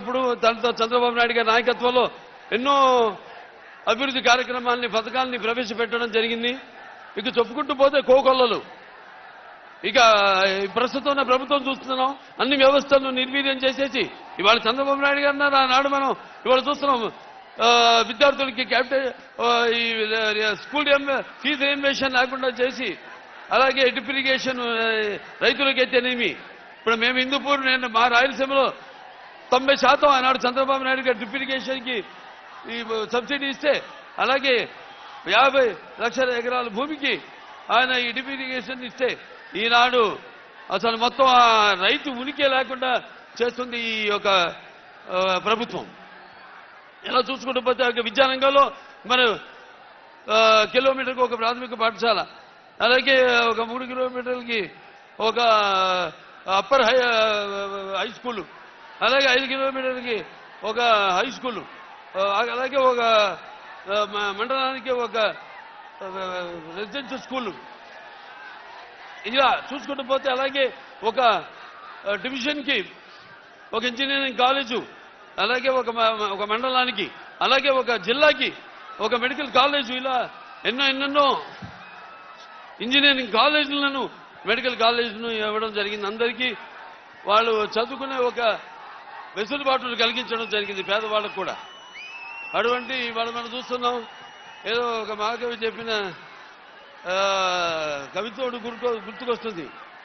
ఉన్నప్పుడు దాంతో చంద్రబాబు నాయుడు గారి నాయకత్వంలో ఎన్నో అభివృద్ధి కార్యక్రమాల్ని పథకాల్ని ప్రవేశపెట్టడం జరిగింది ఇక చెప్పుకుంటూ పోతే కోకొల్లలు ఇక ఈ ప్రస్తుతం ఉన్న ప్రభుత్వం చూస్తున్నాం అన్ని వ్యవస్థలను నిర్వీర్యం చేసేసి ఇవాళ చంద్రబాబు నాయుడు గారు అన్నారు ఆనాడు మనం ఇవాళ చూస్తున్నాం ఆ, విద్యార్థులకి క్యాపిటల్ ఆ, ఈ ఆ, స్కూల్ రియం- ఫీజు రియంబేషన్ లేకుండా చేసి అలాగే డ్రిప్ ఇరిగేషన్ ఆ, రైతులకైతేనేమి ఇప్పుడు మేము హిందూపూర్ నేను మా రాయలసీమలో తొంభై శాతం ఆనాడు చంద్రబాబు నాయుడు గారు డ్రిప్ ఇరిగేషన్కి ఈ సబ్సిడీ ఇస్తే అలాగే యాభై లక్షల ఎకరాల భూమికి ఆయన ఈ డ్రిప్ ఇరిగేషన్ ఇస్తే ఈనాడు అసలు మొత్తం ఆ రైతు ఉనికి లేకుండా చేస్తుంది ఈ యొక్క ఆ, ప్రభుత్వం ఇలా చూసుకుంటూ పోతే ఒక విద్యారంగంలో మన ఆ, కిలోమీటర్కి ఒక ప్రాథమిక పాఠశాల అలాగే ఒక మూడు కిలోమీటర్లకి ఒక అప్పర్ హై హై స్కూలు అలాగే ఐదు కిలోమీటర్లకి ఒక హై స్కూలు ఆ, అలాగే ఒక ఆ, మ- మండలానికి ఒక రెసిడెన్షియల్ స్కూలు ఇలా చూసుకుంటూ పోతే అలాగే ఒక ఆ, డివిజన్కి ఒక ఇంజనీరింగ్ కాలేజు అలాగే ఒక మ- ఒక మండలానికి అలాగే ఒక జిల్లాకి ఒక మెడికల్ కాలేజు ఇలా ఎన్నో ఎన్నెన్నో ఇంజనీరింగ్ కాలేజీలను మెడికల్ కాలేజీలను ఇవ్వడం జరిగింది అందరికీ వాళ్ళు చదువుకునే ఒక వెసులుబాటును కలిగించడం జరిగింది పేదవాళ్ళకు కూడా అటువంటి వాళ్ళు మనం చూస్తున్నాం ఏదో ఒక మహాకవి చెప్పిన ఆ, కవితోడు గుర్తు గుర్తుకొస్తుంది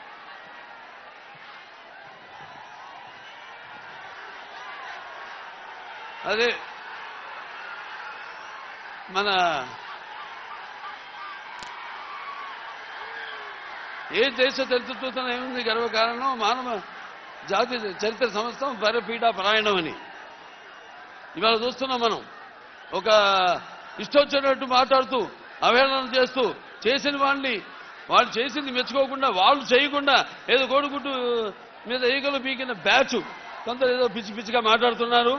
అదే మన ఏ దేశ చరిత్రతూతన ఏముంది గర్వకారణం మానవ జాతి చరిత్ర సంస్థం పరపీఠ పరాయణం అని ఇవాళ చూస్తున్నాం మనం ఒక ఇష్టొచ్చినట్టు మాట్లాడుతూ అవహేళన చేస్తూ చేసిన వాళ్ళని వాళ్ళు చేసింది మెచ్చుకోకుండా వాళ్ళు చేయకుండా ఏదో కోడిగుడ్డు మీద ఈగలు పీకిన బ్యాచ్ కొందరు ఏదో పిచ్చి పిచ్చిగా మాట్లాడుతున్నారు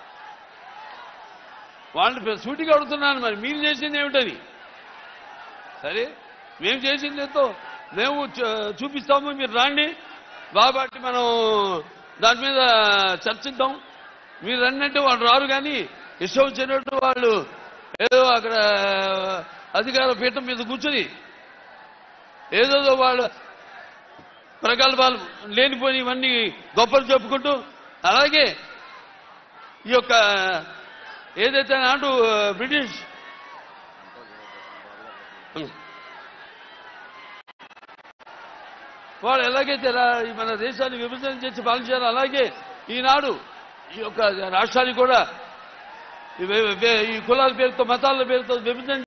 వాళ్ళని సూటిగా అడుగుతున్నాను మరి మీరు చేసింది ఏమిటని సరే మేము చేసింది ఎంతో మేము చూ- చూపిస్తాము మీరు రాండి కాబట్టి మనం దాని మీద చర్చిద్దాం మీరు రండి వాళ్ళు రారు కానీ ఇష్టం వచ్చినట్టు వాళ్ళు ఏదో అక్కడ అధికార పీఠం మీద కూర్చుని ఏదో వాళ్ళు ప్రగల్భాలు లేనిపోయి ఇవన్నీ గొప్పలు చెప్పుకుంటూ అలాగే ఈ యొక్క ఏదైతే నాటు బ్రిటిష్ వాళ్ళు ఎలాగైతే రా- ఈ మన దేశాన్ని విభజన చేసి పాలించారో అలాగే ఈనాడు ఈ యొక్క రాష్ట్రాన్ని కూడా ఈ వే- వే- ఈ కులాల పేరుతో మతాల పేరుతో విభజన